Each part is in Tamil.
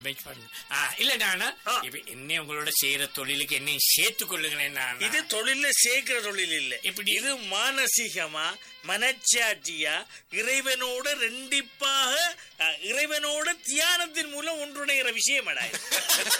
வெயிட் பண்ணு ஆ, இல்ல நானா ஆ. இப்ப என்ன உங்களோட செய்யற தொழிலுக்கு என்னையும் சேர்த்து கொள்ளுங்களேன் நானா. இது தொழில சேர்க்கிற தொழில் இல்ல எப்படி? இது மானசீகமா மனச்சாட்சியா இறைவனோட ரெண்டிப்பாக அஹ், இறைவனோட தியானத்தின் மூலம் ஒன்றுணைகிற விஷயம் அடா இது.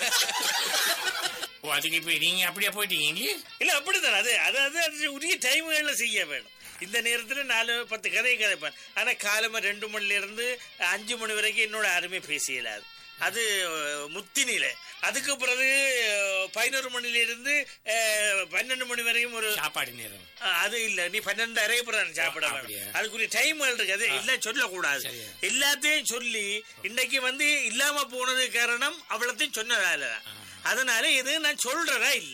ஓ அதுக்கு இப்ப நீங்க அப்படியே போயிட்டீங்க இல்லையே இல்ல அப்படித்தான் அது அதாவது அது உரிய டைமுகள்ல செய்ய வேணும் இந்த நேரத்துல நாலு பத்து கதை கதைப்பேன் ஆனா காலமா ரெண்டு மணில இருந்து அஞ்சு மணி வரைக்கும் என்னோட யாருமே பேசியலாது அது அஹ், முத்தினில அதுக்கு பிறகு அஹ், பதினோரு மணில இருந்து அஹ், பன்னெண்டு மணி வரையும் ஒரு சாப்பாடு நேரம் ஆ, அது இல்ல நீ பன்னெண்டு அரை பிறகு சாப்பிட ஆ, வேணும். அப்படியா? அதுக்குரிய டைம் இருக்கு அது இல்ல சொல்லக்கூடாது சரியா. எல்லாத்தையும் சொல்லி இன்னைக்கு வந்து இல்லாம போனது காரணம் அவ்வளத்தையும் சொன்னதால அதனால இது நான் சொல்றதா இல்ல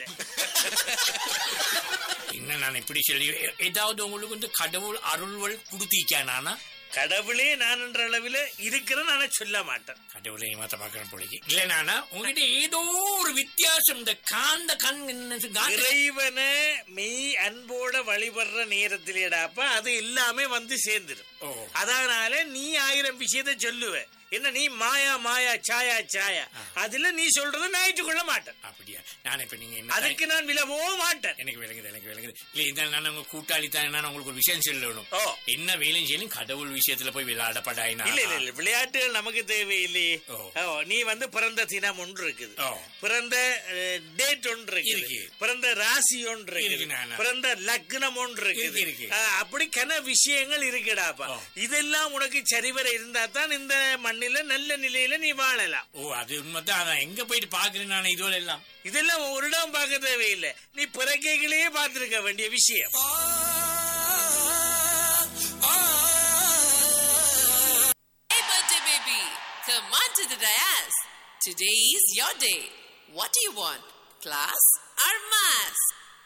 என்ன நான் இப்படி சொல்லி எ- ஏதாவது உங்களுக்கு வந்து கடவுள் அருள்வள் கொடுத்தீச்சா நானா கடவுளே நான் என்ற அளவில் இருக்கிறேன் ஆனா சொல்ல மாட்டேன் கடவுளை ஏமாத்த பாக்குறேன் பிடிக்கும் இல்ல நானா உங்ககிட்ட ஏதோ ஒரு வித்தியாசம் இந்த காந்த கண் என்ன காந்த இறைவனை மெய் அன்போட வழிபடுற நேரத்திலேடாப்ப அது எல்லாமே வந்து சேர்ந்துடும் ஓ அதனால நீ ஆயிரம் விஷயத்த சொல்லுவ என்ன நீ மாயா மாயா சாயா சாயா அதுல நீ சொல்றத நான் ஏற்றுக்கொள்ள மாட்டேன் அப்படியா நான் இப்ப நீங்க என்ன அதுக்கு நான் விலகவும் மாட்டேன் எனக்கு விளங்குது எனக்கு விளங்குது இல்ல இதான் நான் உங்க கூட்டாளி தான் நான் உங்களுக்கு ஒரு விஷயம் சொல்லணும் ஓ என்ன வேலையும் செய்யணும் கடவுள் விஷயத்துல போய் விளையாடப்படாயினா இல்ல இல்ல இல்ல விளையாட்டுகள் நமக்கு தேவையில்லையே ஓ. ஓ, நீ வந்து பிறந்த தினம் ஒன்று இருக்குது ஓ. பிறந்த டேட் ஒன்று இருக்குது இருக்கு. பிறந்த ராசி ஒன்று இருக்கு இருக்குது நானா. பிறந்த லக்னம் ஒன்று இருக்குது இருக்கு, இருக்கு. ஆ, அப்படி கன விஷயங்கள் இருக்குடாப்பா ஓ. இதெல்லாம் உனக்கு சரிவர இருந்தா தான் இந்த மண்ணில நல்ல நிலையில நீ வாழலாம் ஓ அது உண்மைதான் அதான் எங்க போயிட்டு பாக்குறேன் நான் இதுவரை எல்லாம் இதெல்லாம் ஒரு இடம் பார்க்க தேவையில்லை நீ பிறக்கைகளையே பார்த்திருக்க வேண்டிய விஷயம் Hey birthday baby, come on to the dais. Today is your day. What do you want? Class or mass?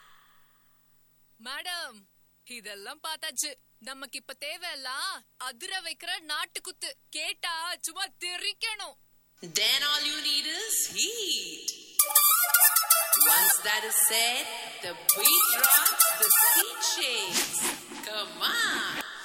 Madam இதெல்லாம் பார்த்தாச்சு நமக்கு இப்ப தேவையெல்லாம் அதிர வைக்கிற நாட்டுக்குத்து கேட்டா சும்மா தெரிக்கணும் Then all you need is heat. Once that is said, the beat drops, the seat shakes. Come on.